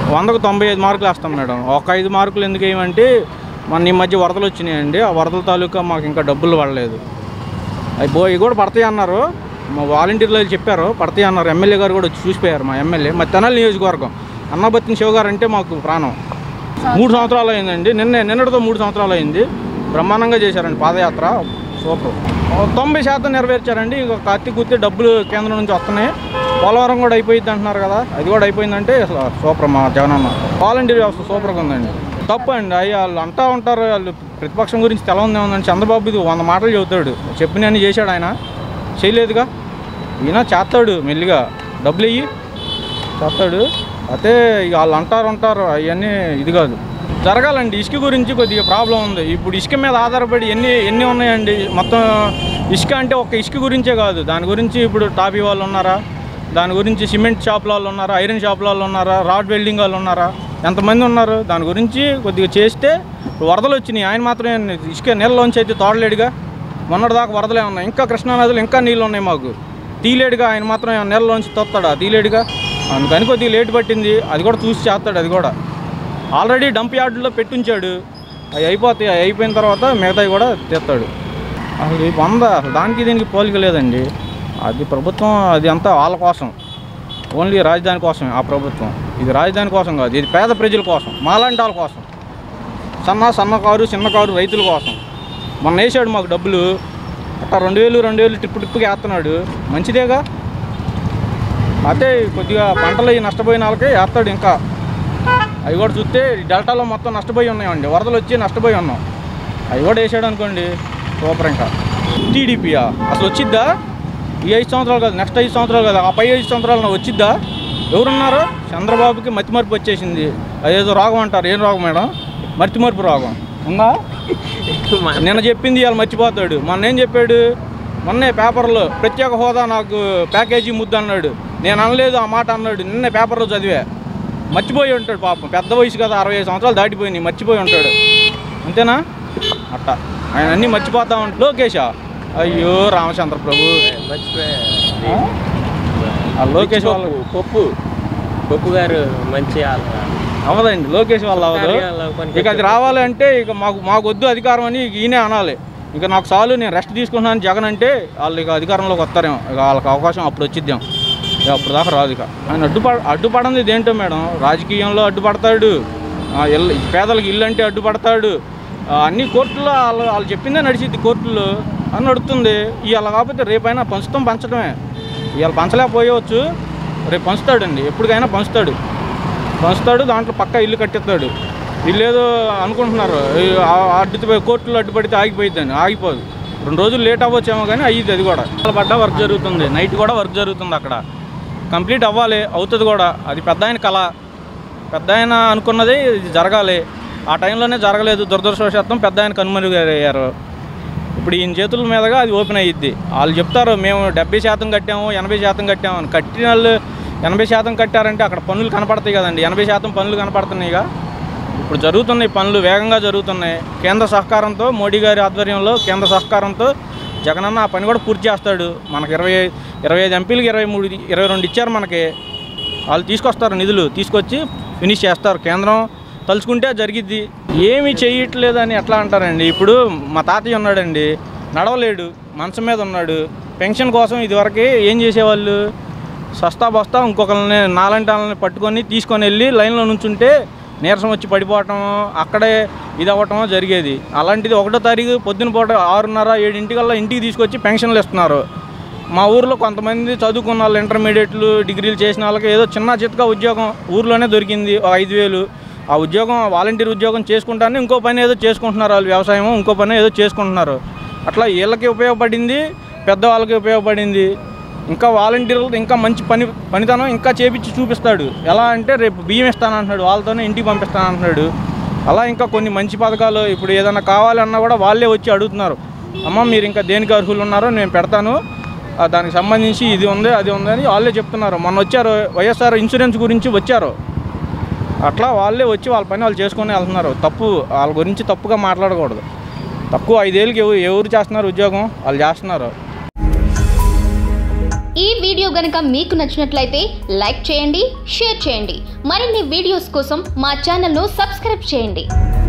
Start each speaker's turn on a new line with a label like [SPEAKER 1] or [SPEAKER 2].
[SPEAKER 1] వందకు తొంభై ఐదు మార్కులు వేస్తాం మేడం ఒక ఐదు మార్కులు ఎందుకు ఏమంటే మన ఈ మధ్య వరదలు వచ్చినాయండి ఆ వరదల తాలూకా మాకు ఇంకా డబ్బులు పడలేదు అవి పోయి కూడా పడతాయి అన్నారు మా వాలంటీర్లు చెప్పారు పడతాయి అన్నారు ఎమ్మెల్యే గారు కూడా వచ్చి చూసిపోయారు మా ఎమ్మెల్యే మా తెనాలి నియోజకవర్గం అన్నబత్తిన శివ గారు అంటే మాకు ప్రాణం మూడు సంవత్సరాలు అయిందండి నిన్నే నిన్నటితో మూడు సంవత్సరాలు అయింది బ్రహ్మాండంగా చేశారండి పాదయాత్ర సూపర్ ఓ తొంభై శాతం నెరవేర్చారండి ఇంక కత్తి కుత్తి డబ్బులు కేంద్రం నుంచి వస్తున్నాయి పోలవరం కూడా అయిపోయింది అంటున్నారు కదా అది కూడా అయిపోయిందంటే అసలు సూపర్ మా జగనన్న వాలంటీర్ వ్యవస్థ సూపర్గా ఉందండి తప్పు అండి అయ్యి వాళ్ళు అంటా ఉంటారు వాళ్ళు ప్రతిపక్షం గురించి తెలవందే ఉందండి చంద్రబాబు ఇది వంద మాటలు చెబుతాడు చెప్పినన్ని చేశాడు ఆయన చేయలేదుగా ఈయన చేస్తాడు మెల్లిగా డబ్బులు ఇయ్యి చేస్తాడు అయితే ఇక వాళ్ళు అంటారు అంటారు అవన్నీ ఇది కాదు జరగాలండి ఇసుక గురించి కొద్దిగా ప్రాబ్లం ఉంది ఇప్పుడు ఇసుక మీద ఆధారపడి ఎన్ని ఎన్ని ఉన్నాయండి మొత్తం ఇసుక అంటే ఒక ఇసుక గురించే కాదు దాని గురించి ఇప్పుడు టాపీ వాళ్ళు ఉన్నారా దాని గురించి సిమెంట్ షాపుల వాళ్ళు ఉన్నారా ఐరన్ షాపుల వాళ్ళు ఉన్నారా రాడ్ వెల్డింగ్ వాళ్ళు ఉన్నారా ఎంతమంది ఉన్నారు దాని గురించి కొద్దిగా చేస్తే ఇప్పుడు వరదలు వచ్చినాయి ఆయన మాత్రమే ఇసుక నీళ్ళలోంచి అయితే తోడలేడుగా మొన్నటిదాకా వరదలే ఉన్నాయి ఇంకా కృష్ణానదిలో ఇంకా నీళ్ళు ఉన్నాయి మాకు తీలేడుగా ఆయన మాత్రం ఏమన్నా నీళ్ళలోంచి తోస్తాడా తీలేడుగా అందుకని కొద్దిగా లేట్ పట్టింది అది కూడా చూసి చేస్తాడు అది కూడా ఆల్రెడీ డంప్ యార్డులో పెట్టుంచాడు అవి అయిపోతాయి అవి అయిపోయిన తర్వాత మిగతావి కూడా తెస్తాడు అసలు ఈ వంద అసలు దానికి దీనికి పోలిక లేదండి అది ప్రభుత్వం అది అంతా వాళ్ళ కోసం ఓన్లీ రాజధాని కోసమే ఆ ప్రభుత్వం ఇది రాజధాని కోసం కాదు ఇది పేద ప్రజల కోసం మాలాంటి వాళ్ళ కోసం సన్న సన్న కారు చిన్న కారు రైతుల కోసం మొన్న వేసాడు మాకు డబ్బులు అట్టా రెండు వేలు రెండు వేలు టిప్పు టిప్పుకి వేస్తున్నాడు మంచిదేగా అయితే కొద్దిగా పంటలు అవి నష్టపోయిన వాళ్ళకి వేస్తాడు ఇంకా అవి కూడా చూస్తే ఈ డెల్టాలో మొత్తం నష్టపోయి ఉన్నాయండి వరదలు వచ్చి నష్టపోయి ఉన్నాం అవి కూడా వేసాడు అనుకోండి సూపర్ ఇంకా టీడీపీయా అసలు వచ్చిద్దా ఈ ఐదు సంవత్సరాలు కాదు నెక్స్ట్ ఐదు సంవత్సరాలు కాదు ఆ పై ఐదు సంవత్సరాలు వచ్చిద్దా ఎవరున్నారు చంద్రబాబుకి మతిమరుపు వచ్చేసింది అదేదో రోగం అంటారు ఏం రోగం మేడం మతిమరుపు రోగం ఉందా నిన్న చెప్పింది ఇవాళ మర్చిపోతాడు మొన్న ఏం చెప్పాడు మొన్నే పేపర్లో ప్రత్యేక హోదా నాకు ప్యాకేజీ ముద్దు అన్నాడు నేను అనలేదు ఆ మాట అన్నాడు నిన్నే పేపర్లో చదివా మర్చిపోయి ఉంటాడు పాపం పెద్ద వయసు కదా అరవై ఐదు సంవత్సరాలు దాటిపోయినాయి మర్చిపోయి ఉంటాడు అంతేనా అట్ట ఆయన అన్నీ మర్చిపోతా ఉంటాడు లోకేషా అయ్యో రామచంద్ర ప్రభు ఆ? ఆ లోకేష్ వాళ్ళు
[SPEAKER 2] పప్పు పప్పు గారు మంచి
[SPEAKER 1] అవ్వదండి లోకేష్ వాళ్ళు అవ్వదు ఇక అది రావాలంటే ఇక మాకు మాకు వద్దు అధికారం అని ఇక ఈయనే అనాలి ఇక నాకు చాలు నేను రెస్ట్ తీసుకుంటున్నాను జగన్ అంటే వాళ్ళు ఇక అధికారంలోకి వస్తారేమో ఇక వాళ్ళకి అవకాశం అప్పుడు వచ్చిద్దాం ఇక అప్పుడు దాకా రాదు ఇక ఆయన అడ్డుపడ అడ్డుపడింది ఇదేంటో మేడం రాజకీయంలో అడ్డుపడతాడు ఆ, ఇల్లు పేదలకు ఇల్లు అంటే అడ్డుపడతాడు ఆ, అన్ని కోర్టులో వాళ్ళు వాళ్ళు చెప్పిందే నడిచిద్ది కోర్టులో అని నడుస్తుంది ఇవాళ కాకపోతే రేపైనా పంచుతాం పంచడమే ఇవాళ పంచలేకపోయవచ్చు రేపు పంచుతాడండి ఎప్పటికైనా పంచుతాడు పంచుతాడు దాంట్లో పక్క ఇల్లు కట్టిస్తాడు వీళ్ళు ఏదో అనుకుంటున్నారు ఈ ఆ- అడ్డుపోయి కోర్టులో అడ్డుపడితే ఆగిపోయిద్దని ఆగిపోదు రెండు రోజులు లేట్ అవ్వచ్చేమో కానీ అయ్యిద్ది అది కూడా పడ్డా వర్క్ జరుగుతుంది నైట్ కూడా వర్క్ జరుగుతుంది అక్కడ కంప్లీట్ అవ్వాలి అవుతుంది కూడా అది పెద్ద ఆయన కళ పెద్ద ఆయన అనుకున్నది ఇది జరగాలి ఆ టైంలోనే జరగలేదు దురదృష్టవశాత్తం పెద్ద ఆయన కనుమరుగయ్యారు ఇప్పుడు ఈయన చేతుల మీదుగా అది ఓపెన్ అయ్యిద్ది వాళ్ళు చెప్తారు మేము డెబ్బై శాతం కట్టాము ఎనభై శాతం కట్టాము అని కట్టిన వాళ్ళు ఎనభై శాతం కట్టారంటే అక్కడ పనులు కనపడతాయి కదండి ఎనభై శాతం పనులు కనపడుతున్నాయిగా ఇప్పుడు జరుగుతున్నాయి పనులు వేగంగా జరుగుతున్నాయి కేంద్ర సహకారంతో మోడీ గారి ఆధ్వర్యంలో కేంద్ర సహకారంతో జగనన్న ఆ పని కూడా పూర్తి చేస్తాడు మనకి ఇరవై ఇరవై ఐదు ఎంపీలకి ఇరవై మూడు ఇరవై రెండు ఇచ్చారు మనకి వాళ్ళు తీసుకొస్తారు నిధులు తీసుకొచ్చి ఫినిష్ చేస్తారు కేంద్రం తలుచుకుంటే జరిగిద్ది ఏమీ చేయట్లేదని ఎట్లా అంటారండి ఇప్పుడు మా తాతయ్య ఉన్నాడండి నడవలేడు మంచం మీద ఉన్నాడు పెన్షన్ కోసం ఇదివరకు ఏం చేసేవాళ్ళు సస్తా బస్తా ఇంకొకరిని నాలంటి వాళ్ళని పట్టుకొని తీసుకొని వెళ్ళి లైన్లో నుంచుంటే నీరసం వచ్చి పడిపోవటం అక్కడే ఇది అవ్వటం జరిగేది అలాంటిది ఒకటో తారీఖు పొద్దున పూట ఆరున్నర ఏడింటికల్లా ఇంటికి తీసుకొచ్చి పెన్షన్లు ఇస్తున్నారు మా ఊర్లో కొంతమంది చదువుకున్న వాళ్ళు ఇంటర్మీడియట్లు డిగ్రీలు చేసిన వాళ్ళకి ఏదో చిన్న చితక ఉద్యోగం ఊర్లోనే దొరికింది ఒక ఐదు వేలు ఆ ఉద్యోగం వాలంటీర్ ఉద్యోగం చేసుకుంటానే ఇంకో పని ఏదో చేసుకుంటున్నారు వాళ్ళు వ్యవసాయం ఇంకో పని ఏదో చేసుకుంటున్నారు అట్లా వీళ్ళకి ఉపయోగపడింది పెద్దవాళ్ళకి ఉపయోగపడింది ఇంకా వాలంటీర్లు ఇంకా మంచి పని పనితనం ఇంకా చేపించి చూపిస్తాడు ఎలా అంటే రేపు బియ్యం ఇస్తానంటున్నాడు వాళ్ళతోనే ఇంటికి పంపిస్తానంటున్నాడు అలా ఇంకా కొన్ని మంచి పథకాలు ఇప్పుడు ఏదైనా కావాలన్నా కూడా వాళ్ళే వచ్చి అడుగుతున్నారు అమ్మ మీరు ఇంకా దేనికి అర్హులు ఉన్నారో నేను పెడతాను ఆ, దానికి సంబంధించి ఇది ఉంది అది ఉంది అని వాళ్ళే చెప్తున్నారు మొన్న వచ్చారు వైఎస్ఆర్ ఇన్సూరెన్స్ గురించి వచ్చారు అట్లా వాళ్ళే వచ్చి వాళ్ళ పని వాళ్ళు చేసుకొని వెళ్తున్నారు తప్పు వాళ్ళ గురించి తప్పుగా మాట్లాడకూడదు తక్కువ ఐదేళ్ళకి ఎవరు ఎవరు చేస్తున్నారు ఉద్యోగం వాళ్ళు చేస్తున్నారు
[SPEAKER 3] ఈ వీడియో గనుక మీకు నచ్చినట్లయితే లైక్ చేయండి షేర్ చేయండి మరిన్ని వీడియోస్ కోసం మా ఛానల్ను సబ్స్క్రైబ్ చేయండి